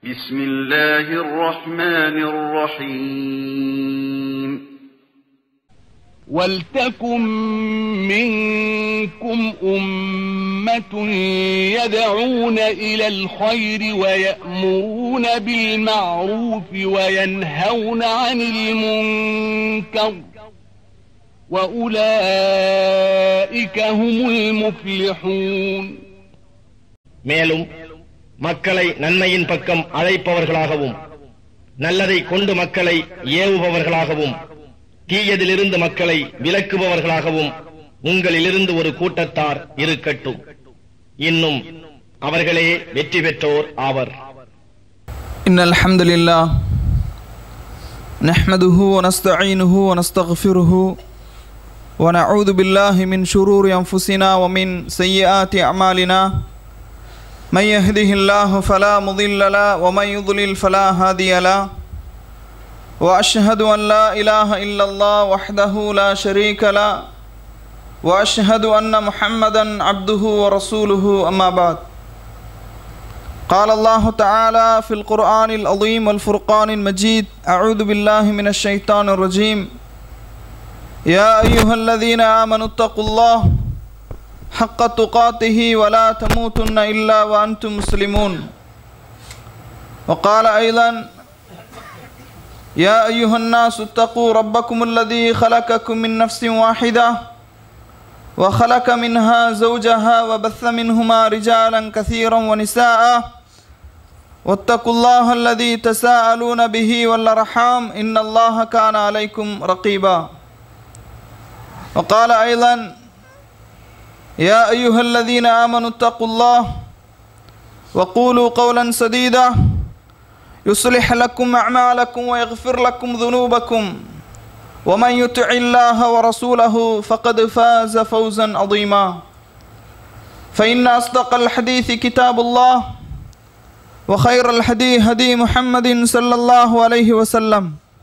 بسم الله الرحمن الرحيم ولتكن منكم أمة يدعون إلى الخير ويأمرون بالمعروف وينهون عن المنكر وأولئك هم المفلحون மேலும் மக்களை நன்மையின் பக்கம் அழைப்பவர்களாகவும் நல்லதை கொண்டு மக்களை ஏவுபவர்களாகவும் தீயதிலிருந்து மக்களை விலக்குபவர்களாகவும் உங்களிலிருந்து ஒரு கூட்டத்தார் இருக்கட்டும் இன்னும் அவர்களே வெற்றி பெற்றோர் ஆவர் إن الحمد لله نحمده ونستعينه ونستغفره ونعوذ بالله من شرور أنفسنا ومن سيئات أعمالنا من يهده الله فلا مضل له ومن يضلل فلا هادي له وأشهد أن لا إله إلا الله وحده لا شريك له وأشهد أن محمدا عبده ورسوله أما بعد قال الله تعالى في القرآن العظيم والفرقان المجيد أعوذ بالله من الشيطان الرجيم يا أيها الذين آمنوا اتقوا الله حق تقاته ولا تموتن إلا وأنتم مسلمون وقال أيضا يا أيها الناس اتقوا ربكم الذي خلقكم من نفس واحدة وخلق منها زوجها وبث منهما رجالا كثيرا ونساء واتقوا الله الذي تساءلون به والارحام ان الله كان عليكم رقيبا وقال ايضا يا ايها الذين امنوا اتقوا الله وقولوا قولا سديدا يصلح لكم اعمالكم ويغفر لكم ذنوبكم ومن يطع الله ورسوله فقد فاز فوزا عظيما فإن أصدق الحديث كتاب الله وخير الهدي هدي محمد صلى الله عليه وسلم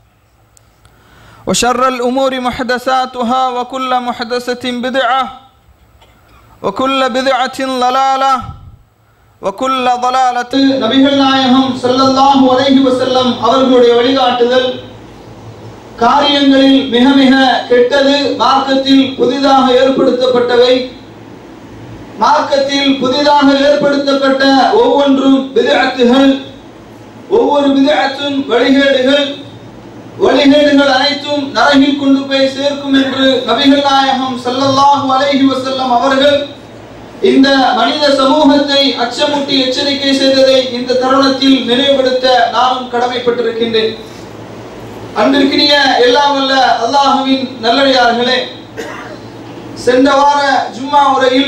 وشر الأمور محدثاتها وكل محدثة بدعة وكل بدعة ضلالة وكل ضلالة நபிகள் நாயகம் ஸல்லல்லாஹு அலைஹி வஸல்லம் அவர்களுடைய வழிகாட்டுதல் காரியங்களில் மிக மிக கெட்டது மார்க்கத்தில் புதிதாக ஏற்படுத்தப்பட்டவை மார்க்கத்தில் புதிதாக ஏற்படுத்தப்பட்ட ஒவ்வொன்றும் விதஅத்துகள் ஒவ்வொரு விதஅத்தும் வழிகேடுகள் வழிகேடுகள் அனைத்தும் நரகில் கொண்டு போய் சேர்க்கும் என்று நபிகள் நாயகம் ஸல்லல்லாஹு அலைஹி வஸல்லம் அவர்கள் இந்த மனித சமூகத்தை அச்சமூட்டி எச்சரிக்கை செய்ததை இந்த தருணத்தில் நினைவுபடுத்த நானும் கடமைப்பட்டிருக்கின்றேன் அன்பிற்கினிய எல்லாம் வல்ல அல்லாஹுவின் நல்லடியார்களே சென்ற வார ஜும்மா உரையில்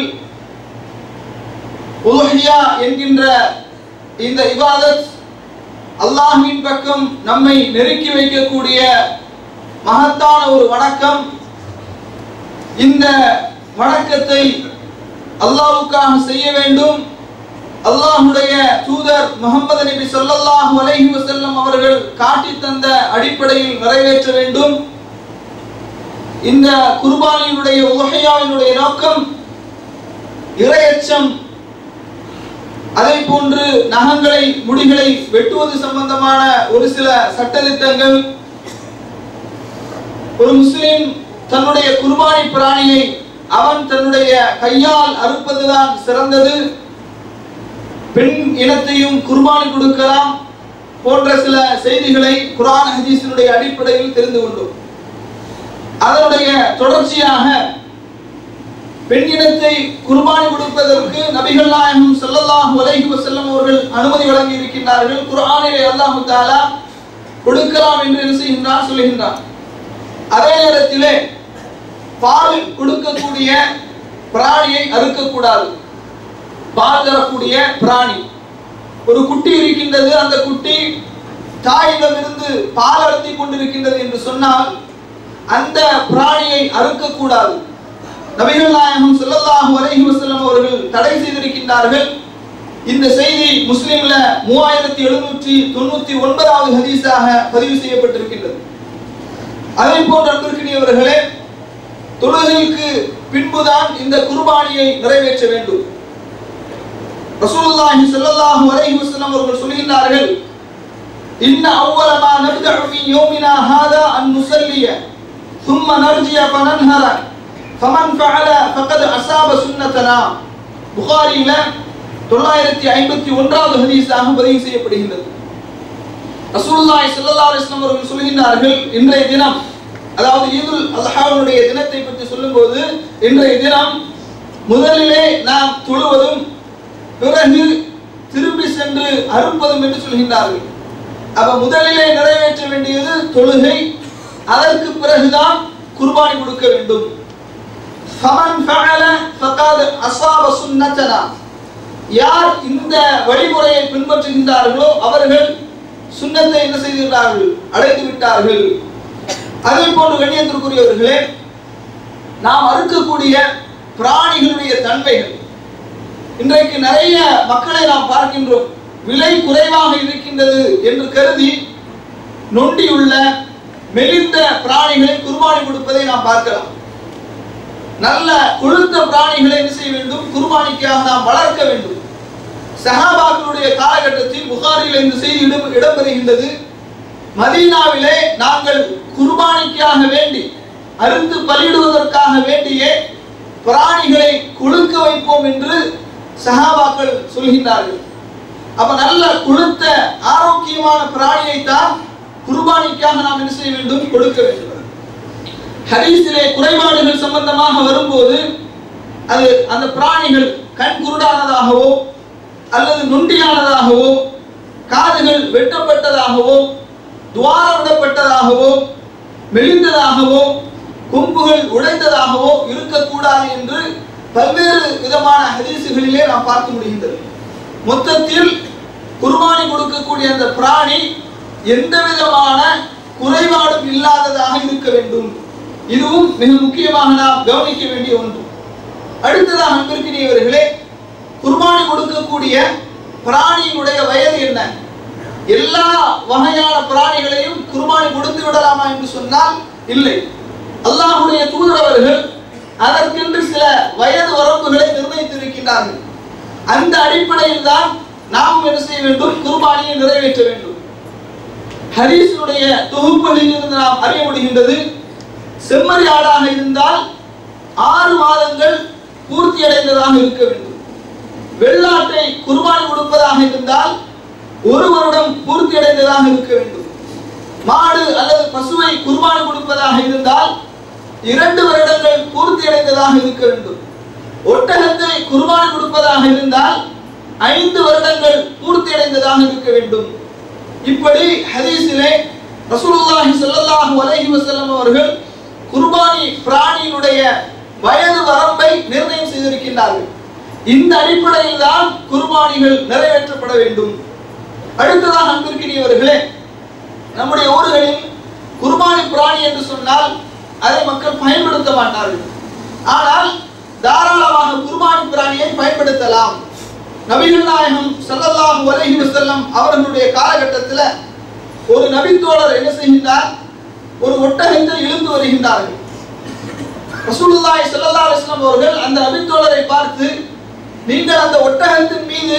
உலுஹியா என்கின்ற இந்த இபாதத் அல்லாஹுவின் பக்கம் நம்மை நெருக்கி வைக்கக்கூடிய மகத்தான ஒரு வணக்கம் இந்த வணக்கத்தை அல்லாஹ்வுக்காக செய்ய வேண்டும் அல்லாஹுடைய தூதர் முகமது நபி ஸல்லல்லாஹு அலைஹி வஸல்லம் அவர்கள் காட்டி தந்த அடிப்படையில் நிறைவேற்ற வேண்டும் இந்த குர்பானியினுடைய உலகையாவினுடைய நோக்கம் இரையச்சம் அதை போன்று நகங்களை முடிகளை வெட்டுவது சம்பந்தமான ஒரு சில சட்டதிட்டங்கள் ஒரு முஸ்லிம் தன்னுடைய குர்பானி பிராணியை அவன் தன்னுடைய கையால் அறுப்பதுதான் சிறந்தது பெண் இனத்தையும் குர்பானி கொடுக்கலாம் போன்ற சில செய்திகளை குரான் ஹதீஸினுடைய அடிப்படையில் தெரிந்து கொண்டோம் அதனுடைய தொடர்ச்சியாக பெண் இனத்தை குர்பானி கொடுப்பதற்கு நபிகள் நாயகம் ஸல்லல்லாஹு அலைஹி வஸல்லம் அவர்கள் அனுமதி வழங்கி இருக்கின்றார்கள் குர்ஆனிலே அல்லாஹ் தஆலா கொடுக்கலாம் என்று என்ன செய்கின்றான் சொல்லுகின்றான் அதே நேரத்திலே பால் கொடுக்கக்கூடிய பிராணியை அறுக்கக்கூடாது பால் தரக்கூடிய பிராணி ஒரு குட்டி இருக்கின்றது அந்த குட்டி தாயிடமிருந்து பால் அருந்தி கொண்டிருக்கின்றது என்று சொன்னால் அந்த பிராணியை அறுக்கக்கூடாது நபிகள் நாயகம் ஸல்லல்லாஹு அலைஹி வஸல்லம் அவர்கள் தடை செய்திருக்கின்றார்கள் இந்த செய்தி முஸ்லிம்ல மூவாயிரத்தி எழுநூற்றி தொண்ணூத்தி ஒன்பதாவது ஹதீஸாக பதிவு செய்யப்பட்டிருக்கின்றது அதே போன்ற அன்பிற்கினியவர்களே தொழுகைக்கு பின்புதான் இந்த குர்பானியை நிறைவேற்ற வேண்டும் ரசூலுல்லாஹி ஸல்லல்லாஹு அலைஹி வஸல்லம் அவர்கள் சொல்கின்றார்கள் இன்ன அவ்வல மா நப்தஉ மின் யௌமினா ஹாதா அன் நுஸல்லிய ثم نرجع فننهر فمن فعل فقد அஸாப சுன்னத்தனா புகாரியில தொள்ளாயிரத்தி ஐம்பத்தி ஒன்றாவது ஹதீஸாக பதிவு செய்யப்படுகின்றது ரசூலுல்லாஹி ஸல்லல்லாஹு அலைஹி வஸல்லம் அவர்கள் சொல்கின்றார்கள் இன்றைய தினம் அதாவது ஈதுல் அல்ஹாவுடைய தினத்தை பற்றி சொல்லும்போது இன்றைய தினம் முதலிலே நாம் தொழுவதும் பிறகு திரும்பி சென்று அறுப்பதும் என்று சொல்கின்றார்கள் அப்ப முதலிலே நிறைவேற்ற வேண்டியது தொழுகை அதற்கு பிறகுதான் குர்பானி கொடுக்க வேண்டும் ஃபமன் ஃபஅல ஃபகத் அஸாப சுன்னத்தனா யார் இந்த வழிமுறையை பின்பற்றுகின்றார்களோ அவர்கள் சுன்னத்தை என்ன செய்கிறார்கள் அடைந்து விட்டார்கள் அதே போன்று கண்ணியத்திற்குரியவர்களே நாம் அறுக்கக்கூடிய பிராணிகளுடைய தன்மைகள் இன்றைக்கு நிறைய மக்களை நாம் பார்க்கின்றோம் விலை குறைவாக இருக்கின்றது என்று கருதி நொண்டியுள்ள மெலிந்த பிராணிகளை குர்பானி கொடுப்பதை நாம் பார்க்கலாம் நல்ல கொழுத்த பிராணிகளை என்ன செய்ய வேண்டும் குர்பானிக்காக நாம் வளர்க்க வேண்டும் சஹாபாக்களுடைய காலகட்டத்தில் புகாரில் இந்த செய்தி இடம் இடம்பெறுகின்றது மதீனாவிலே நாங்கள் குர்பானிக்காக வேண்டி அறுத்து பலியிடுவதற்காக வேண்டியே பிராணிகளை கொழுக்க வைப்போம் என்று சஹாபாக்கள் சொல்கின்றார்கள் அப்ப நல்ல கொழுத்த ஆரோக்கியமான பிராணியை தான் குர்பானிக்காக நாம் என்ன செய்ய வேண்டும் கொடுக்க வேண்டும் ஹதீஸிலே குறைபாடுகள் சம்பந்தமாக வரும்போது அது அந்த பிராணிகள் கண் குருடானதாகவோ அல்லது நொண்டியானதாகவோ காதுகள் வெட்டப்பட்டதாகவோ துவாரம் விடப்பட்டதாகவோ மெலிந்ததாகவோ கொம்புகள் உடைந்ததாகவோ இருக்கக்கூடாது என்று பல்வேறு விதமான ஹதீசுகளிலே நாம் பார்க்க முடிகின்றது மொத்தத்தில் குர்பானி கொடுக்கக்கூடிய அந்த பிராணி எந்த விதமான குறைபாடும் இல்லாததாக இருக்க வேண்டும் இதுவும் மிக முக்கியமாக நாம் கவனிக்க வேண்டிய ஒன்று அடுத்ததாக அன்பிற்கினியவர்களே குர்பானி கொடுக்கக்கூடிய பிராணியினுடைய வயது என்ன எல்லா வகையான பிராணிகளையும் குர்பானி கொடுத்து விடலாமா என்று சொன்னால் இல்லை அல்லாஹ்வுடைய தூதரவர்கள் அதற்கென்று சில வயது வரம்புகளை நிர்ணயித்திருக்கின்றார்கள் அந்த அடிப்படையில் தான் நாம் என்ன செய்ய வேண்டும் குர்பானியை நிறைவேற்ற வேண்டும் ஹதீஸுடைய தொகுப்புகளில் இருந்து நாம் அறிய முடிகின்றது செம்மறி ஆடாக இருந்தால் ஆறு மாதங்கள் பூர்த்தி அடைந்ததாக இருக்க வேண்டும் வெள்ளாட்டை குர்பானி கொடுப்பதாக இருந்தால் ஒரு வருடம் பூர்த்தி அடைந்ததாக இருக்க வேண்டும் மாடு அல்லது பசுவை குர்பானி கொடுப்பதாக இருந்தால் இரண்டு வருடங்கள் பூர்த்தி அடைந்ததாக இருக்க வேண்டும் ஒட்டகத்தை குர்பானி கொடுப்பதாக இருந்தால் ஐந்து வருடங்கள் பூர்த்தி அடைந்ததாக இருக்க வேண்டும் இப்படி ஹதீஸிலே ரசூலுல்லாஹி ஸல்லல்லாஹு அலைஹி வஸல்லம் அவர்கள் குர்பானி பிராணியினுடைய வயது வரம்பை நிர்ணயம் செய்திருக்கின்றார்கள் இந்த அடிப்படையில் தான் குர்பானிகள் நிறைவேற்றப்பட வேண்டும் அடுத்ததாக அன்பிற்கினியவர்களே நம்முடைய ஊர்களில் குர்பானி பிராணி என்று சொன்னால் அதை மக்கள் பயன்படுத்த மாட்டார்கள் ஆனால் தாராளமாக குர்பானி பிராணியை பயன்படுத்தலாம் நபிகள் நாயகம் ஸல்லல்லாஹு அலைஹி வஸல்லம் அவர்களுடைய காலகட்டத்தில் ஒரு நபித்தோழர் என்ன செய்கின்றார் ஒரு ஒட்டகத்தை இழுத்து வருகின்றார்கள் ரசூலுல்லாஹி ஸல்லல்லாஹு அலைஹி வஸல்லம் அவர்கள் அந்த நபித்தோழரை பார்த்து நீங்கள் அந்த ஒட்டகத்தின் மீது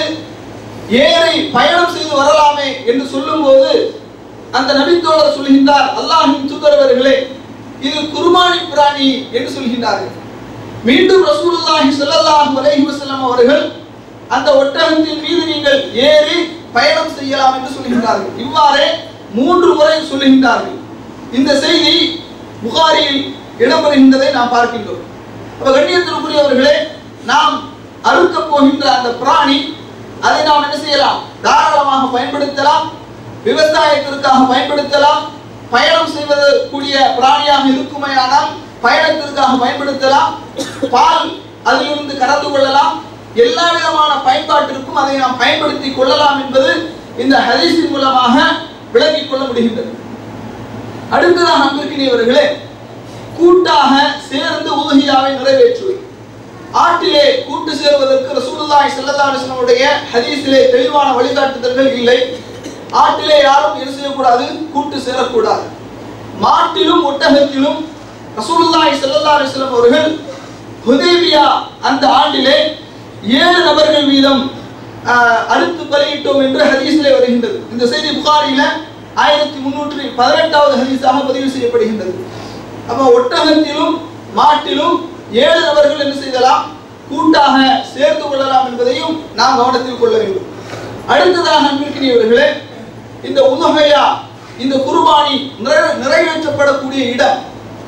ஏறி பயணம் செய்து வரலாமே என்று சொல்லும்போது அந்த நபித்தோழர் சொல்கின்றார் அல்லாஹ்வின் தூதரவர்களே இது குர்பானி பிராணி என்று சொல்கின்றார்கள் மீண்டும் ரசூலுல்லாஹி ஸல்லல்லாஹு அலைஹி வஸல்லம் அவர்கள் அந்த ஒட்டகத்தின் மீது நீங்கள் ஏறி பயணம் செய்யலாம் என்று சொல்கின்றார்கள் இவ்வாறே மூன்று முறை சொல்லுகின்றார்கள் இந்த செய்தி புகாரியில் இடம்பெறுகின்றதை நாம் பார்க்கின்றோம் அப்ப கண்ணியத்திற்குரியவர்களே நாம் அறுக்க போகின்ற அந்த பிராணி அதை நாம் என்ன செய்யலாம் தாராளமாக பயன்படுத்தலாம் விவசாயத்திற்காக பயன்படுத்தலாம் பயணம் செய்வது கூடிய பிராணியாக இருக்குமேயானால் பயணத்திற்காக பயன்படுத்தலாம் பால் அதிலிருந்து கறந்து கொள்ளலாம் எல்லா விதமான பயன்பாட்டிற்கும் அதை நாம் பயன்படுத்தி கொள்ளலாம் என்பது இந்த ஹதீஸின் மூலமாக விளங்கிக் கொள்ள முடிகின்றது அடுத்ததாக அன்பிற்கினியவர்களே கூட்டாக சேர்ந்து உதகியாவை நிறைவேற்றுவது ஆட்டிலே கூட்டு சேர்வதற்கு ரசூலுல்லாஹி ஸல்லல்லாஹு அலைஹி வஸல்லம் ஹதீஸிலே தெளிவான வழிகாட்டுதல்கள் இல்லை ஆட்டிலே யாரும் என்ன செய்யக்கூடாது கூட்டு சேரக்கூடாது மாட்டிலும் ஒட்டகத்திலும் ரசூலுல்லாஹி ஸல்லல்லாஹு அலைஹி வஸல்லம் அவர்கள் ஹுதைபியா அந்த ஆண்டிலே ஏழு நபர்கள் வீதம் ஆஹ், அறுத்து பலியிட்டோம் என்று ஹதீஸிலே வருகின்றது இந்த செய்தி புகாரில ஆயிரத்தி முன்னூற்றி பதினெட்டாவது ஹதீஸாக பதிவு செய்யப்படுகின்றது அப்ப ஒட்டகத்திலும் மாட்டிலும் ஏழு நபர்கள் என்ன செய்யலாம் கூட்டாக சேர்த்து கொள்ளலாம் என்பதையும் நாம் கவனத்தில் கொள்ள வேண்டும் அடுத்ததாக அன்பிற்கினியவர்களே இந்த உதகையா இந்த குர்பானி நிறை- நிறைவேற்றப்படக்கூடிய இடம்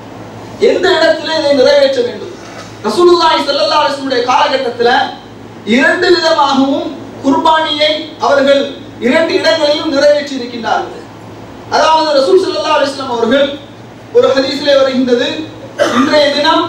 எந்த இடத்திலே இதை நிறைவேற்ற வேண்டும் ரசூலுல்லாஹி ஸல்லல்லாஹு அலைஹி வஸல்லம் காலகட்டத்தில் இரண்டு விதமாகவும் குர்பானியை அவர்கள் இரண்டு இடங்களிலும் நிறைவேற்றி இருக்கின்றார்கள் அதாவது ரசூல் ஸல்லல்லாஹு அலைஹி வஸல்லம் அவர்கள் ஒரு ஹதீஸிலே வருகின்றது இன்றைய தினம்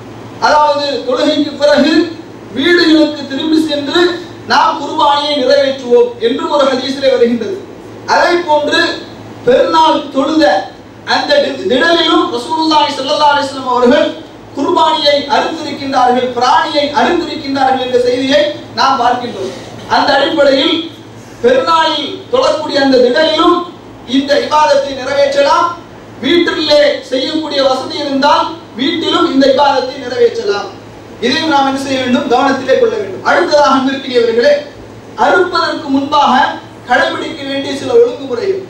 அதாவது தொழுகைக்கு பிறகு வீடுகளுக்கு திரும்பி சென்று நாம் குர்பானியை நிறைவேற்றுவோம் என்று ஒரு ஹதீஸிலே வருகின்றது அதை போன்று பெருநாள் தொழுத அந்த தி- திடலிலும் ரசூலுல்லாஹி ஸல்லல்லாஹு அலைஹி வஸல்லம் அவர்கள் குர்பானியை அறுத்திருக்கின்றார்கள் பிராணியை அறுத்திருக்கின்றார்கள் என்ற செய்தியை நாம் பார்க்கின்றோம் அந்த அடிப்படையில் பெருநாளில் தொழக்கூடிய அந்த திடலிலும் இந்த இபாதத்தை நிறைவேற்றலாம் வீட்டிலே செய்யக்கூடிய வசதி இருந்தால் வீட்டிலும் இந்த இபாதத்தை நிறைவேற்றலாம் இதையும் நாம் என்ன செய்ய வேண்டும் கவனத்திலே கொள்ள வேண்டும் அடுத்ததாக அன்பிற்கினியவர்களே அறுப்பதற்கு முன்பாக கடைபிடிக்க வேண்டிய சில ஒழுங்குமுறைகள்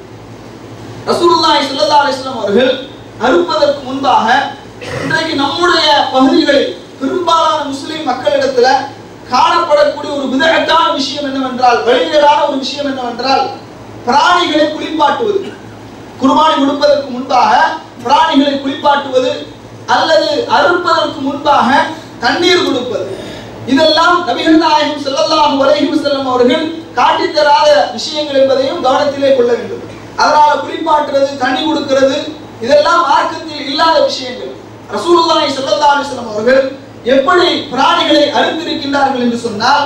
ரசூலுல்லாஹி ஸல்லல்லாஹு அலைஹி வஸல்லம் அவர்கள் அறுப்பதற்கு முன்பாக இன்றைக்கு நம்முடைய பகுதிகளில் பெரும்பாலான முஸ்லிம் மக்களிடத்துல காணப்படக்கூடிய ஒரு விதகத்தான விஷயம் என்னவென்றால் வழிகேடான ஒரு விஷயம் என்னவென்றால் பிராணிகளை குளிப்பாட்டுவது குர்பானி கொடுப்பதற்கு முன்பாக பிராணிகளை குளிப்பாட்டுவது அல்லது அறுப்பதற்கு முன்பாக தண்ணீர் கொடுப்பது இதெல்லாம் நபிகள் நாயகம் ஸல்லல்லாஹு அலைஹி வஸல்லம் அவர்கள் காட்டித் தராத விஷயங்கள் என்பதையும் கவனத்திலே கொள்ள வேண்டும் அதனால குளிப்பாட்டுறது தண்ணி கொடுக்கிறது இதெல்லாம் மார்க்கத்தில் இல்லாத விஷயங்கள் ரசூலுல்லாஹி ஸல்லல்லாஹு அலைஹி வஸல்லம் அவர்கள் எப்படி பிராணிகளை அறுத்திருக்கின்றார்கள் என்று சொன்னால்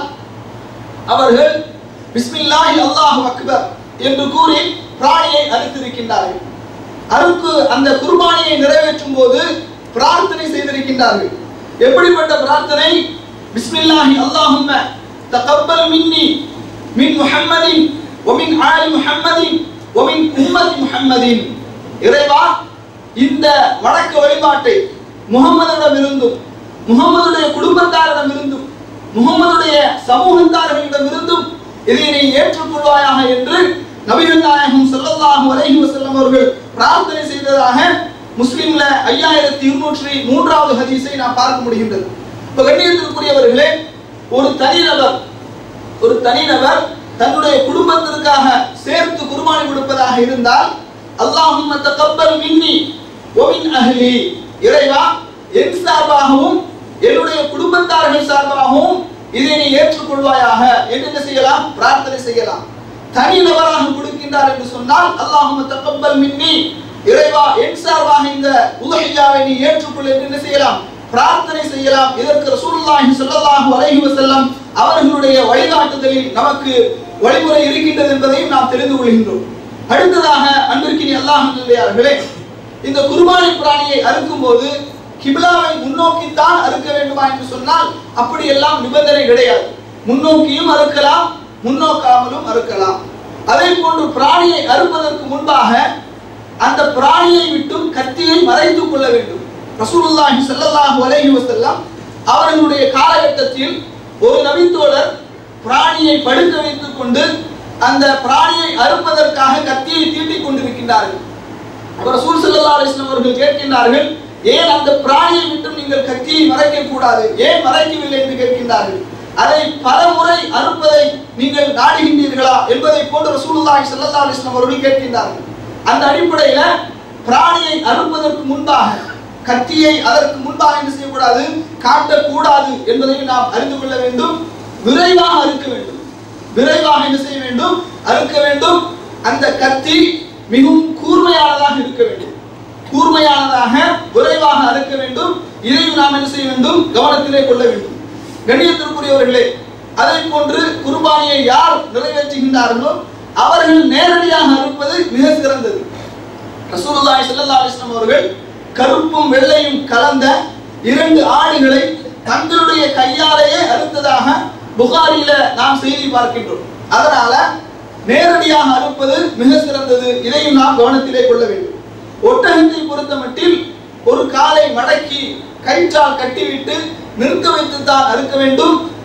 அவர்கள் பிஸ்மில்லாஹி அல்லாஹு அக்பர் என்று கூறி பிராணியை அறுத்திருக்கின்றார்கள் அறுப்பு அந்த குர்பானியை நிறைவேற்றும் போது பிரார்த்தனை செய்திருக்கின்றார்கள் எப்படிப்பட்ட பிரார்த்தனை பிஸ்மில்லாஹி அல்லாஹும்ம தகப்பல் மின்னி மின் முஹம்மதின் ஒமின் ஆலி முஹம்மதின் ஒமின் உம்மதி முஹம்மதின் இறைவா இந்த வணக்க வழிபாட்டை முகம்மதிடமிருந்தும் முகம்மதுடைய குடும்பத்தாரிடமிருந்தும் முகம்மதுடைய சமூகத்தார்களிடமிருந்தும் இதை நீ ஏற்றுக்கொள்வாயாக என்று நபிகள் நாயகம் ஸல்லல்லாஹு அலைஹி வஸல்லம் அவர்கள் பிரார்த்தனை செய்ததாக முஸ்லிம்ல ஐயாயிரத்தி இருநூற்றி மூன்றாவது ஹதீஸை நாம் பார்க்க முடிகின்றது இப்ப கண்ணியத்திற்குரியவர்களே ஒரு தனிநபர் ஒரு தனிநபர் தன்னுடைய குடும்பத்திற்காக சேர்த்து குர்பானி கொடுப்பதாக இருந்தால் அல்லாஹும்ம தகப்பல் மின்னி ஒமின் அஹ்லி இறைவா என் சார்பாகவும் என்னுடைய குடும்பத்தார்கள் சார்பாகவும் இதை நீ ஏற்றுக்கொள்வாயாக என்று என்ன செய்யலாம் பிரார்த்தனை செய்யலாம் தனி நபராக கொடுக்கின்றார் என்று சொன்னால் அல்லாஹும்ம தகப்பல் மின்னி இறைவா என் சார்பாக இந்த உதஹியாவை நீ ஏற்றுக்கொள் என்று என்ன செய்யலாம் பிரார்த்தனை செய்யலாம் இதற்கு ரசூலுல்லாஹி ஸல்லல்லாஹு அலைஹி வஸல்லம் அவர்களுடைய வழிகாட்டுதலில் நமக்கு வழிமுறை இருக்கின்றது என்பதையும் நாம் தெரிந்து கொள்கின்றோம் அடுத்ததாக அன்பிற்கினி அல்லாஹ் இந்த குர்பானி பிராணியை அறுக்கும் போது கிபிலாவை முன்னோக்கித்தான் அறுக்க வேண்டுமா என்று சொன்னால் அப்படி எல்லாம் நிபந்தனை கிடையாது முன்னோக்கியும் அறுக்கலாம் முன்னோக்காமலும் அறுக்கலாம் அதே போன்று பிராணியை அறுப்பதற்கு முன்பாக அந்த பிராணியை விட்டும் கத்தியை மறைத்துக் கொள்ள வேண்டும் ரசூலுல்லாஹி ஸல்லல்லாஹு அலைஹி வஸல்லம் அவர்களுடைய காலகட்டத்தில் ஒரு நபித்தோழர் பிராணியை படுக்க வைத்துக் கொண்டு அந்த பிராணியை அறுப்பதற்காக கத்தியை தீட்டிக் கொண்டிருக்கின்றார்கள் அப்ப ரசூல் ஸல்லல்லாஹு அலைஹி வஸல்லம் அவர்கள் கேட்கின்றார்கள் ஏன் அந்த பிராணியை விட்டு நீங்கள் கத்தியை மறைக்க கூடாது ஏன் மறைக்கவில்லை என்று கேட்கின்றார்கள் அதை பலமுறை அறுப்பதை நீங்கள் நாடுகின்றீர்களா என்பதை போன்று ரசூலுல்லாஹி ஸல்லல்லாஹு அலைஹி வஸல்லம் அவர்கள் கேட்கின்றார்கள் அந்த அடிப்படையில பிராணியை அறுப்பதற்கு முன்பாக கத்தியை அதற்கு முன்பாக என்ன செய்யக்கூடாது காட்டக்கூடாது என்பதையும் நாம் அறிந்து கொள்ள வேண்டும் விரைவாக அறுக்க வேண்டும் விரைவாக என்ன செய்ய வேண்டும் அறுக்க வேண்டும் அந்த கத்தி மிகவும் கூர்மையானதாக இருக்க வேண்டும் கூர்மையானதாக விரைவாக அறுக்க வேண்டும் இதையும் நாம் என்ன செய்ய வேண்டும் கவனத்திலே கொள்ள வேண்டும் கண்ணியத்திற்குரியவர்களே அதை போன்று குர்பானியை யார் நிறைவேற்றுகின்றார்களோ அவர்கள் நேரடியாக அறுப்பது மிக சிறந்தது ரசூலுல்லாஹி ஸல்லல்லாஹு அலைஹி வஸல்லம் அவர்கள் கருப்பும் வெள்ளையும் கலந்த இரண்டு ஆடுகளை தங்களுடைய கையாலேயே அறுத்ததாக புகாரில நாம் செய்தி பார்க்கின்றோம் அதனால நேரடியாக அறுப்பது மிக சிறந்தது இதையும் நாம் கவனத்திலே கொள்ள வேண்டும் ஒட்டகத்தை பொறுத்தமட்டில் ஒரு காலை மடக்கி கயிற்றால் கட்டிவிட்டு நிறுத்த வைத்து தான் அறுக்க வேண்டும்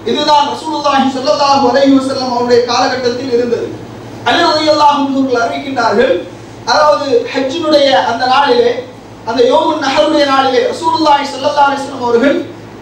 இதுதான் ரசூலுல்லாஹி ஸல்லல்லாஹு அலைஹி வஸல்லம் அவருடைய காலகட்டத்தில் இருந்தது அலி ரலியல்லாஹு அன்ஹு அவர்கள் அறிவிக்கின்றார்கள் அதாவது ஹஜ்ஜினுடைய அந்த நாளிலே அந்த யோமுன் நஹருடைய நாளிலே ரசூலுல்லாஹி ஸல்லல்லாஹு அலைஹி வஸல்லம் அவர்கள்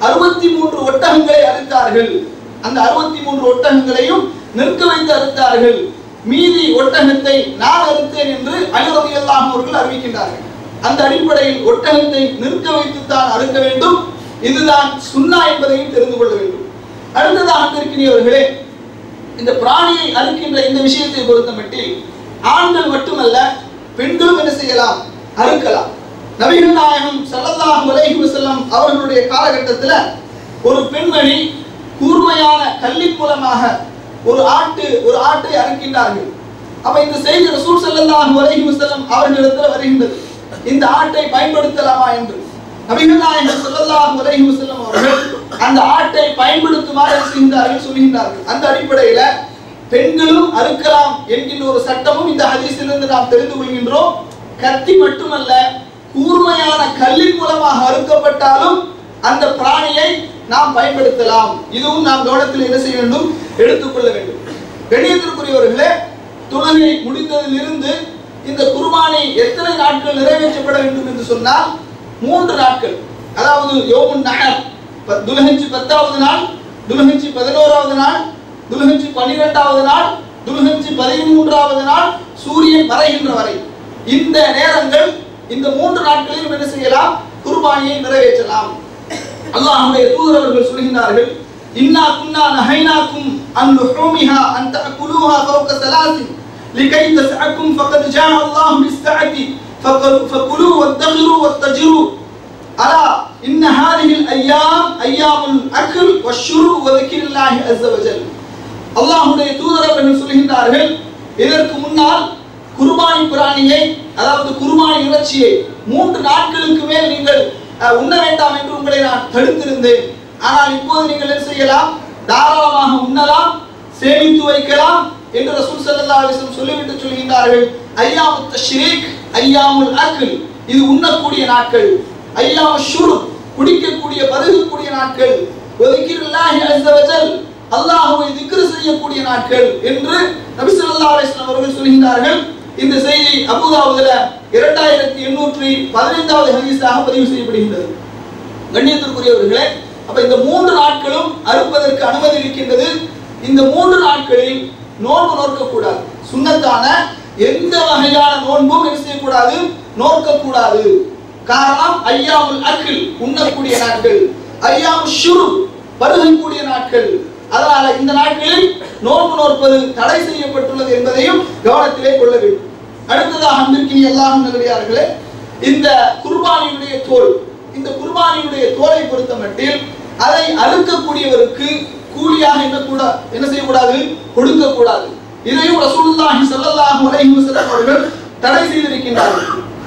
63 ஒட்டகங்களை அறுத்தார்கள் அந்த 63 ஒட்டகங்களையும் நிற்க வைத்து அறுத்தார்கள் மீதி ஒட்டகத்தை நான் அறுத்தேன் என்று அலி ரலியல்லாஹு அவர்கள் அறிவிக்கின்றார்கள் அந்த அடிப்படையில் ஒட்டகத்தை நிற்க வைத்து தான் அறுக்க வேண்டும் இதுதான் சுன்னா என்பதையும் தெரிந்து கொள்ள வேண்டும் அடுத்ததாக அன்பிற்கினியவர்களே இந்த பிராணியை அறுக்கின்ற இந்த விஷயத்தை பொறுத்தமட்டில் ஆண்கள் மட்டுமல்ல பெண்களும் என்ன செய்யலாம் அறுக்கலாம் நபிகள் நாயகம் ஸல்லல்லாஹு அலைஹி வஸல்லம் அவர்களுடைய காலகட்டத்தில் ஒரு பெண்மணி கூர்மையான கல்லின் மூலமாக ஒரு ஆட்டு ஒரு ஆட்டை அறுக்கின்றார்கள் அப்ப இந்த செய்தி ரசூல் ஸல்லல்லாஹு அலைஹி வஸல்லம் அவர்களிடத்தில் வருகின்றது இந்த ஆட்டை பயன்படுத்தலாமா என்று நபிகள் நாயகம் ஸல்லல்லாஹு அலைஹி வஸல்லம் அவர்கள் அந்த ஆட்டை பயன்படுத்துமாறு என்ன செய்கின்றார்கள் சொல்கின்றார்கள் அந்த அடிப்படையில பெண்களும் அறுக்கலாம் என்கின்ற ஒரு சட்டமும் இந்த ஹதீஸிலிருந்து நாம் தெரிந்து கொள்கின்றோம் கத்தி மட்டுமல்ல கூர்மையான கல்லின் மூலமாக அறுக்கப்பட்டாலும் அந்த பிராணியை நாம் பயன்படுத்தலாம் இதுவும் நாம் கவனத்தில் என்ன செய்ய வேண்டும் எடுத்துக்கொள்ள வேண்டும் கணியத்திற்குரியவர்களே தொழுகை முடிந்ததிலிருந்து இந்த குர்பானை எத்தனை நாட்கள் நிறைவேற்றப்பட வேண்டும் என்று சொன்னால் மூன்று நாட்கள் அதாவது யோமுன் நகர் ப- துல்ஹஜ் பத்தாவது நாள் துல்ஹஜ் பதினோராவது நாள் துல்ஹஜ் பன்னிரெண்டாவது நாள் துல்ஹஜ் பதிமூன்றாவது நாள் சூரியன் மறைகின்ற வரை இந்த நேரங்கள் இந்த மூன்று நாட்களிலும் என்ன செய்யலாம் குர்பானியை நிறைவேற்றலாம் அல்லாஹ்வுடைய தூதர் அவர்கள் சொல்கின்றார்கள் இன்னா குன்னா நஹைனாக்கும் அன் லுஹூமிஹா அன் தஅகுலுஹா ஃபௌக ஸலாசின் لكي تسعكم فقد جاء الله بالسعة فقل- فكلوا وادخروا واتجروا ألا إن هذه الأيام أيام الأكل والشرب وذكر الله عز وجل அல்லாஹ்வுடைய தூதர் அவர்கள் சொல்கின்றார்கள் இதற்கு முன்னால் குர்பானி பிராணியை அதாவது குர்பானி இறைச்சியை மூன்று நாட்களுக்கு மேல் நீங்கள் அஹ், உண்ண வேண்டாம் என்று உங்களை நான் தடுத்திருந்தேன் ஆனால் இப்போது நீங்கள் என்ன செய்யலாம் தாராளமாக உண்ணலாம் சேமித்து வைக்கலாம் என்று ரசூல் ஸல்லல்லாஹு அலைஹி வஸல்லம் சொல்லிவிட்டு சொல்கின்றார்கள் ஐயாமு தஷ்ரீக் ஐயாமுல் அக்ல் இது உண்ணக்கூடிய நாட்கள் ஐயாமு ஷுருப் குடிக்கக்கூடிய பருகக்கூடிய நாட்கள் ஒதுக்கிருல்லாஹி அஸ்ஸ வஜல் அல்லாஹ்வை திக்ரு செய்யக்கூடிய நாட்கள் என்று நபி ஸல்லல்லாஹு அலைஹி வஸல்லம் அவர்கள் சொல்கின்றார்கள் இந்த செய்தி அபூதாவுதுல இரண்டாயிரத்தி எண்ணூற்றி பதினைந்தாவது ஹதீஸாக பதிவு செய்யப்படுகின்றது கண்ணியத்திற்குரியவர்களே அப்ப இந்த மூன்று நாட்களும் அறுப்பதற்கு அனுமதி இருக்கின்றது இந்த மூன்று நாட்களில் நோன்பு நோக்கக்கூடாது சுண்ணத்தான எந்த வகையான நோன்பும் என்ன செய்யக்கூடாது நோக்கக்கூடாது காரணம் ஐயாமுல் அக்கில் உண்ணக்கூடிய நாட்கள் ஐயாமு ஷுரு பருகக்கூடிய நாட்கள் அதனால இந்த நாட்களில் நோன்பு நோற்பது தடை செய்யப்பட்டுள்ளது என்பதையும் கவனத்திலே கொள்ள வேண்டும் அடுத்ததாக அன்பிற்கினி எல்லாம் நல்லடியார்களே இந்த குர்பானியுடைய தோல் இந்த குர்பானியுடைய தோலை பொறுத்த மட்டில் அதை அறுக்கக்கூடியவருக்கு கூலியாக என்ன கூட என்ன செய்யக்கூடாது கொடுக்க கூடாது இதையும் ரசூலுல்லாஹி ஸல்லல்லாஹு அலைஹி வஸல்லம் அவர்கள் தடை செய்திருக்கின்றார்கள்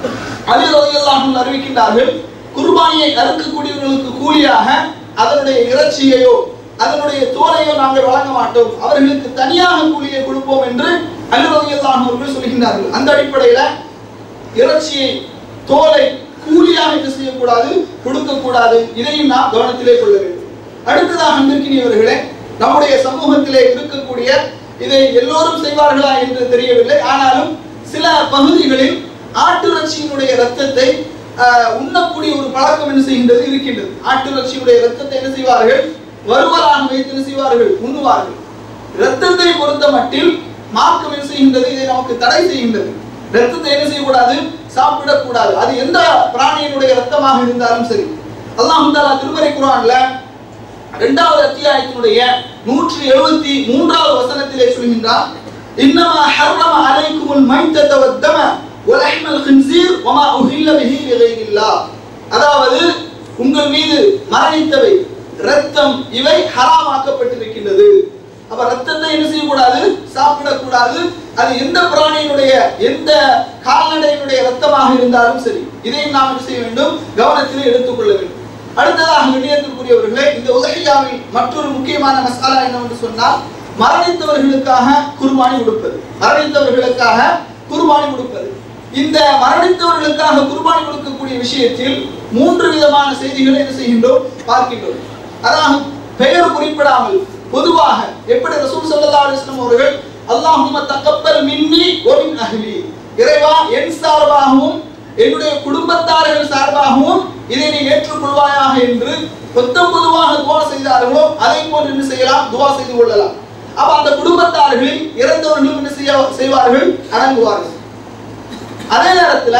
அலி ரலியல்லாஹு அன்ஹு அறிவிக்கின்றார்கள் குர்பானியை அறுக்கக்கூடியவர்களுக்கு கூலியாக அதனுடைய இறைச்சியையோ அதனுடைய தோலையோ நாங்கள் வழங்க மாட்டோம் அவர்களுக்கு தனியாக கூலியை கொடுப்போம் என்று அலி ரலியல்லாஹு அன்ஹு அவர்கள் சொல்கின்றார்கள் அந்த அடிப்படையில இறைச்சியை தோலை கூலியாக என்ன செய்யக்கூடாது கொடுக்கக்கூடாது இதையும் நாம் கவனத்திலே கொள்ள வேண்டும் அடுத்ததாக அன்பிற்கினியவர்களே நம்முடைய சமூகத்திலே இருக்கக்கூடிய இதை எல்லோரும் செய்வார்களா என்று தெரியவில்லை ஆனாலும் சில பகுதிகளில் ஆட்டிறைச்சியினுடைய ரத்தத்தை ஆஹ், உண்ணக்கூடிய ஒரு பழக்கம் என்ன செய்கின்றது இருக்கின்றது ஆட்டிறைச்சியினுடைய ரத்தத்தை என்ன செய்வார்கள் வருவலாக வைத்து என்ன செய்வார்கள் உண்ணுவார்கள் ரத்தத்தை பொறுத்த மட்டில் மார்க்கம் என்ன செய்கின்றது இதை நமக்கு தடை செய்கின்றது ரத்தத்தை என்ன செய்யக்கூடாது சாப்பிடக்கூடாது அது எந்த பிராணியினுடைய ரத்தமாக இருந்தாலும் சரி அல்லாஹ் தாலா திருமறை குரான்ல இரண்டாவது அத்தியாயத்தினுடைய நூற்றி எழுபத்தி மூன்றாவது வசனத்திலே சொல்கின்றார் இன்னமா ஹர்ரம அலைக்குமுல் மைத்தத வத்தம வலஹ்மல் ஹின்சீர் வமா உஹில்ல பிஹி லிகைரில்லாஹ் அதாவது உங்கள் மீது மரணித்தவை ரத்தம் இவை ஹராமாக்கப்பட்டிருக்கின்றது அப்ப ரத்தத்தை என்ன செய்யக்கூடாது சாப்பிடக்கூடாது அது எந்த பிராணியினுடைய எந்த கால்நடையினுடைய ரத்தமாக இருந்தாலும் சரி இதையும் நாம் என்ன செய்ய வேண்டும் கவனத்தில் எடுத்துக்கொள்ள வேண்டும் அடுத்ததாக கண்ணியத்திற்குரியவர்களே இந்த உலகையாவில் மற்றொரு முக்கியமான மசாலா என்னவென்று சொன்னால் மரணித்தவர்களுக்காக குர்பானி கொடுப்பது மரணித்தவர்களுக்காக குர்பானி கொடுப்பது இந்த மரணித்தவர்களுக்காக குர்பானி கொடுக்கக்கூடிய விஷயத்தில் மூன்று விதமான செய்திகளை என்ன செய்கின்றோம் பார்க்கின்றோம் அதாவது பெயர் குறிப்பிடாமல் பொதுவாக எப்படி ரசூல் ஸல்லல்லாஹு அலைஹி வஸல்லம் அவர்கள் அல்லாஹும்ம தகப்பல் மின்னி வ மின் அஹ்லி இறைவா என் சார்பாகவும் என்னுடைய குடும்பத்தார்கள் சார்பாகவும் இதை நீ ஏற்றுக்கொள்வாயாக என்று மொத்தம் பொதுவாக துவா செய்தார்களோ அதை போன்று என்ன செய்யலாம் துவா செய்து கொள்ளலாம் அப்ப அந்த குடும்பத்தார்களில் இறந்தவர்களும் என்ன செய்ய செய்வார்கள் அடங்குவார்கள் அதே நேரத்துல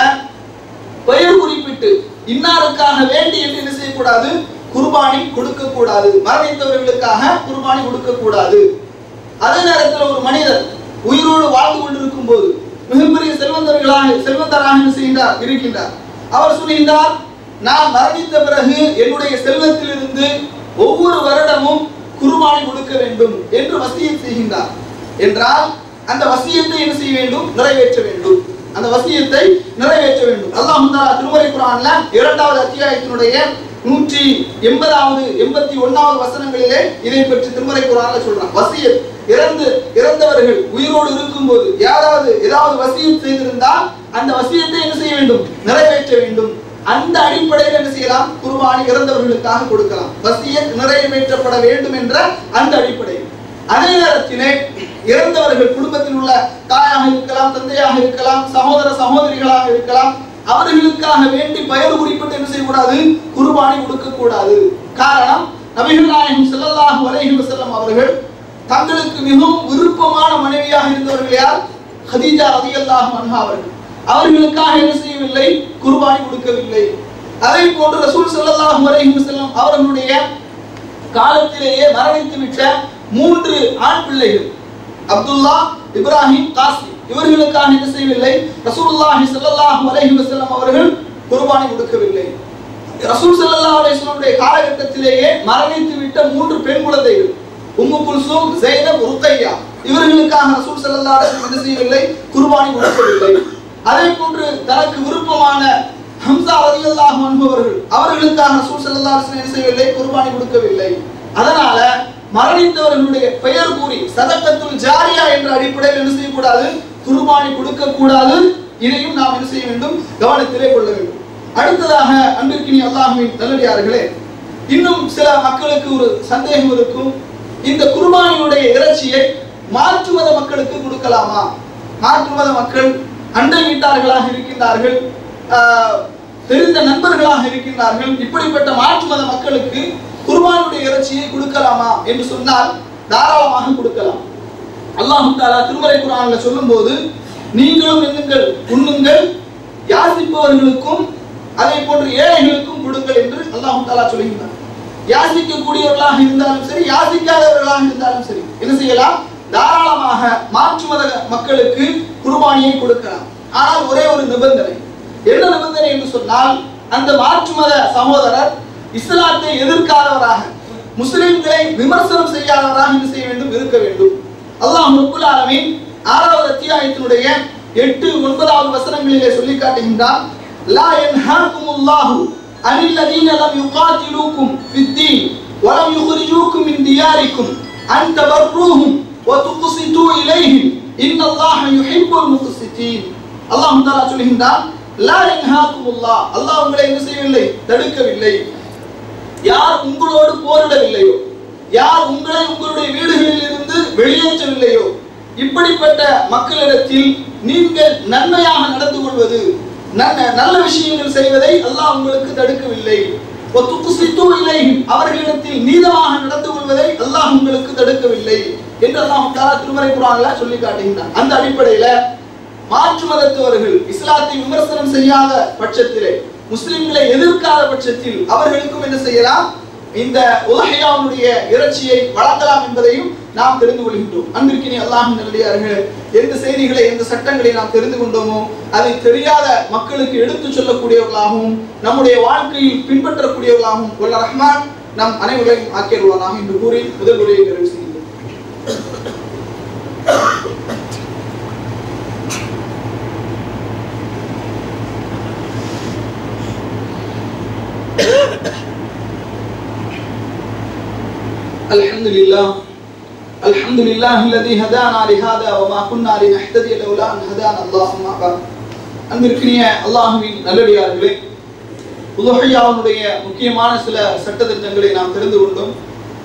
பெயர் குறிப்பிட்டு இன்னாருக்காக வேண்டி என்று என்ன செய்யக்கூடாது குர்பானி கொடுக்க கூடாது மரணித்தவர்களுக்காக குர்பானி கொடுக்க கூடாது அதே நேரத்தில் ஒரு மனிதர் உயிரோடு வாழ்ந்து கொண்டிருக்கும் போது மிகப்பெரிய செல்வந்தர்களாக செல்வந்தராக என்ன செய்கின்றார் இருக்கின்றார் அவர் சொல்கின்றார் நான் மரணித்த பிறகு என்னுடைய செல்வத்திலிருந்து ஒவ்வொரு வருடமும் குர்பானி கொடுக்க வேண்டும் என்று வசியம் செய்கின்றார் என்றால் அந்த வசியத்தை என்ன செய்ய வேண்டும் நிறைவேற்ற வேண்டும் அந்த வசியத்தை நிறைவேற்ற வேண்டும் அல்லாஹ் தஆலா திருமறை குர்ஆன்ல இரண்டாவது அத்தியாயத்தினுடைய நூற்றி எண்பதாவது எண்பத்தி ஒன்னாவது வசனங்களிலே இதை பற்றி திருமறை குர்ஆன்ல சொல்றான் வசியத் இறந்து இறந்தவர்கள் உயிரோடு இருக்கும்போது யாராவது ஏதாவது வசியம் செய்திருந்தால் அந்த வசியத்தை என்ன செய்ய வேண்டும் நிறைவேற்ற வேண்டும் அந்த அடிப்படையில் என்ன செய்யலாம் குர்பானி இறந்தவர்களுக்காக கொடுக்கலாம் வசியத் நிறைவேற்றப்பட வேண்டும் என்ற அந்த அடிப்படையில் அதே நேரத்திலே இறந்தவர்கள் குடும்பத்தில் உள்ள தாயாக இருக்கலாம் தந்தையாக இருக்கலாம் சகோதர சகோதரிகளாக இருக்கலாம் அவர்களுக்காக வேண்டி பெயர் குறிப்பிட்டு என்ன செய்யக்கூடாது குர்பானி கொடுக்க கூடாது காரணம் நபிகள் நாயகம் ஸல்லல்லாஹு அலைஹி வஸல்லம் அவர்கள் தங்களுக்கு மிகவும் விருப்பமான மனைவியாக இருந்தவர்கள் யார் ஹதீஜா ரலியல்லாஹு அன்ஹா அவர்கள் அவர்களுக்காக என்ன செய்யவில்லை குர்பானி கொடுக்கவில்லை அதே போன்று ரசூல் ஸல்லல்லாஹு அலைஹி வஸல்லம் அவர்களுடைய காலத்திலேயே மரணித்து விட்ட மூன்று ஆண் பிள்ளைகள் அப்துல்லா இப்ராஹிம் காசி இவர்களுக்காக என்ன செய்யவில்லை ரசூலுல்லாஹி ஸல்லல்லாஹு அலைஹி வஸல்லம் அவர்கள் குர்பானி கொடுக்கவில்லை ரசூல் ஸல்லல்லாஹு அலைஹி வஸல்லம் காலகட்டத்திலேயே மரணித்து விட்ட மூன்று பெண் குழந்தைகள் உம்மு குல்சூம் ஜைனப் ருக்கையா இவர்களுக்காக ரசூல் ஸல்லல்லாஹு அலைஹி வஸல்லம் என்ன செய்யவில்லை குர்பானி கொடுக்கவில்லை அதே போன்று தனக்கு விருப்பமான ஹம்சா ரலியல்லாஹு அன்ஹு அவர்கள் அவர்களுக்காக ரசூல் ஸல்லல்லாஹு அலைஹி வஸல்லம் என்ன செய்யவில்லை குர்பானி கொடுக்கவில்லை அதனால மரணித்தவர்களுடைய பெயர் கூறி சதக்கத்துல் ஜாரியா என்ற அடிப்படையில் என்ன செய்யக்கூடாது குர்பானி கொடுக்க கூடாது இதையும் நாம் என்ன செய்ய வேண்டும் கவனத்திலே கொள்ள வேண்டும் அடுத்ததாக அன்பிற்கினி அல்லாஹுவின் நல்லடியார்களே இன்னும் சில மக்களுக்கு ஒரு சந்தேகம் இருக்கும் இந்த குர்பானியுடைய இறைச்சியை மாற்று மத மக்களுக்கு கொடுக்கலாமா மாற்று மத மக்கள் அண்டை வீட்டார்களாக இருக்கின்றார்கள் ஆஹ், தெரிந்த நண்பர்களாக இருக்கின்றார்கள் இப்படிப்பட்ட மாற்று மத மக்களுக்கு குர்பானுடைய இறைச்சியை கொடுக்கலாமா என்று சொன்னால் தாராளமாக கொடுக்கலாம் அல்லாஹ் தாலா திருமறை குர்ஆன்ல சொல்லும்போது நீங்களும் எண்ணுங்கள் உண்ணுங்கள் யாசிப்பவர்களுக்கும் அதே போன்று ஏழைகளுக்கும் கொடுங்கள் என்று அல்லாஹ் தாலா சொல்லுகின்றார் யாசிக்கக்கூடியவர்களாக இருந்தாலும் சரி யாசிக்காதவர்களாக இருந்தாலும் சரி என்ன செய்யலாம் தாராளமாக மாற்று மத மக்களுக்கு குர்பானியை கொடுக்கலாம் ஆனால் ஒரே ஒரு நிபந்தனை என்ன நிபந்தனை என்று சொன்னால் அந்த மாற்று மத சகோதரர் இஸ்லாத்தை எதிர்க்காதவராக முஸ்லிம்களை விமர்சனம் செய்யாதவராக என்ன செய்ய வேண்டும் இருக்க வேண்டும் அல்லாஹ் ரப்புல் ஆலமீன் ஆறாவது அத்தியாயத்தினுடைய எட்டு ஒன்பதாவது வசனங்களிலே சொல்லி காட்டுகின்றான் லா யன்ஹாக்குமுல்லாஹு அனில் லதீன லம் யுகாத்திலூக்கும் ஃபித்தீன் வலம் யுக்ரிஜூக்கும் மின் தியாரிக்கும் அன் தபர்ரூஹும் வதுக்ஸிது இலைஹிம் இன்னல்லாஹ யுஹிப்புல் முக்ஸிதீன் அல்லாஹ் தஆலா சொல்கின்றான் லா யன்ஹாக்குமுல்லாஹ் அல்லாஹ் உங்களை என்ன செய்யவில்லை தடுக்கவில்லை யார் உங்களோடு போரிடவில்லையோ யார் உங்களை உங்களுடைய வீடுகளில் இருந்து வெளியேற்றவில்லையோ இப்படிப்பட்ட மக்களிடத்தில் நீங்கள் நன்மையாக நடந்து கொள்வது நல்ல நல்ல விஷயங்கள் செய்வதை அல்லாஹ் உங்களுக்கு தடுக்கவில்லை ஒத்துக்குசித்து இலைஹிம் அவர்களிடத்தில் நீதமாக நடந்து கொள்வதை அல்லாஹ் உங்களுக்கு தடுக்கவில்லை என்று அல்லாஹ் தஆலா திருமறை குர்ஆன்ல சொல்லி காட்டுகின்றான் அந்த அடிப்படையில மாற்று மதத்தவர்கள் இஸ்லாத்தை விமர்சனம் செய்யாத பட்சத்திலே முஸ்லிம்களை எதிர்க்காத பட்சத்தில் அவர்களுக்கும் என்ன செய்யலாம் இந்த உலகையாவுடைய இறைச்சியை வழங்கலாம் என்பதையும் நாம் தெரிந்து கொள்கின்றோம் அன்பிற்கினி அல்லாஹ் நல்லடியார்கள் எந்த செய்திகளை எந்த சட்டங்களை நாம் தெரிந்து கொண்டோமோ அதை தெரியாத மக்களுக்கு எடுத்துச் சொல்லக்கூடியவர்களாகவும் நம்முடைய வாழ்க்கையில் பின்பற்றக்கூடியவர்களாகவும் உள்ள ரஹ்மான் நம் அனைவரையும் ஆக்கியருவானாக என்று கூறி முதல் உரையை நிறைவு செய்கின்றோம் الحمد لله الحمد لله الذي هدانا لهذا وما كنا لنهتدي لولا ان هدانا الله اما بعد அன்பிற்கினிய அல்லாஹுவின் நல்லடியார்களே உலகையாவுடைய முக்கியமான சில சட்டத்திட்டங்களை நாம் தெரிந்து கொண்டோம்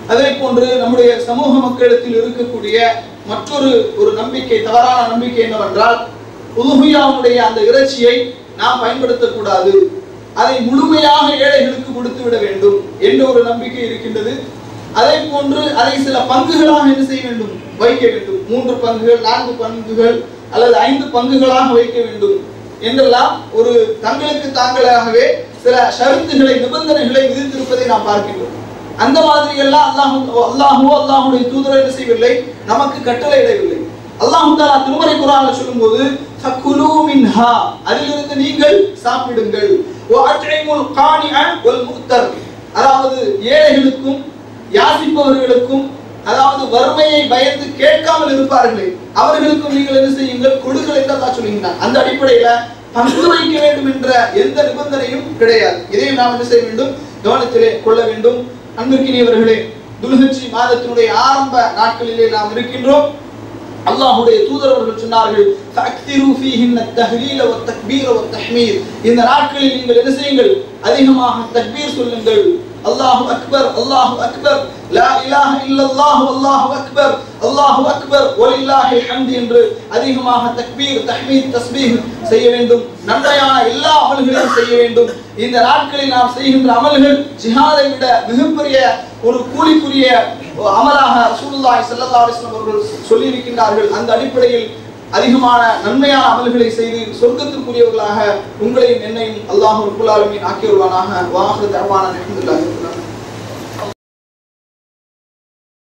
அதே போன்று நம்முடைய சமூக மக்களிடத்தில் இருக்கக்கூடிய மற்றொரு ஒரு நம்பிக்கை தவறான நம்பிக்கை என்னவென்றால் உதுகுயாவுடைய அந்த இறைச்சியை நாம் பயன்படுத்தக்கூடாது அதை முழுமையாக ஏழைகளுக்கு கொடுத்து விட வேண்டும் என்ற ஒரு நம்பிக்கை இருக்கின்றது அதே போன்று அதை சில பங்குகளாக என்ன செய்ய வேண்டும் வைக்க வேண்டும் மூன்று பங்குகள் நான்கு பங்குகள் அல்லது ஐந்து பங்குகளாக வைக்க வேண்டும் என்றெல்லாம் ஒரு தங்களுக்கு தாங்களாகவே சில ஷரத்துகளை நிபந்தனைகளை விதித்திருப்பதை நாம் பார்க்கின்றோம் அந்த மாதிரி எல்லாம் அல்லாஹு அல்லாஹோ அல்லாஹுடைய தூதர் என்ன செய்யவில்லை நமக்கு கட்டளையிடவில்லை அல்லாஹு தாலா திருமறை குரான்ல சொல்லும்போது ஃபக்குலூ மின்ஹா அதிலிருந்து நீங்கள் சாப்பிடுங்கள் வஅத்இமுல் கானிஅ வல் முக்தர் அதாவது ஏழைகளுக்கும் யாசிப்பவர்களுக்கும் அதாவது வறுமையை பயந்து கேட்காமல் இருப்பார்களே அவர்களுக்கும் நீங்கள் என்ன செய்யுங்கள் கொடுங்கள் என்று அல்லாஹ் சொல்லுகிறார் அந்த அடிப்படையில பங்கு வைக்க வேண்டும் என்ற எந்த நிபந்தனையும் கிடையாது இதையும் நாம் என்ன செய்ய வேண்டும் கவனத்திலே கொள்ள வேண்டும் அன்பிற்கினியவர்களே துல்ஹஜ்ஜி மாதத்தினுடைய ஆரம்ப நாட்களிலே நாம் இருக்கின்றோம் அல்லாஹ்வுடைய தூதர் அவர்கள் சொன்னார்கள் ஃபஅக்திரு ஃபீஹின்ன தஹ்லீல வத் தக்பீர வத் தஹ்மீர் இந்த நாட்களில் நீங்கள் என்ன செய்யுங்கள் அதிகமாக தக்பீர் சொல்லுங்கள் அல்லாஹு அக்பர் அல்லாஹு அக்பர் லா இலாஹ இல்லல்லாஹு அல்லாஹு அக்பர் அல்லாஹு அக்பர் வலில்லாஹில் ஹம்து என்று அதிகமாக தக்பீர் தஹ்மீத் தஸ்பீஹ் செய்ய வேண்டும் நன்மையான எல்லா அமல்களையும் செய்ய வேண்டும் இந்த நாட்களில் நாம் செய்கின்ற அமல்கள் ஜிஹாதை விட மிகப்பெரிய ஒரு கூலிக்குரிய அமலாக ரசூலுல்லாஹி ஸல்லல்லாஹு அலைஹி வஸல்லம் அவர்கள் சொல்லி இருக்கின்றார்கள் அந்த அடிப்படையில் அதிகமான நன்மையான அமல்களை செய்து சொர்க்கத்திற்குரியவர்களாக உங்களையும் என்னையும் அல்லாஹ் ரப்புல் ஆலமீன் ஆக்கியருவானாக வாஹிரு தஅவானா அல்ஹம்துலில்லாஹி ரப்பில்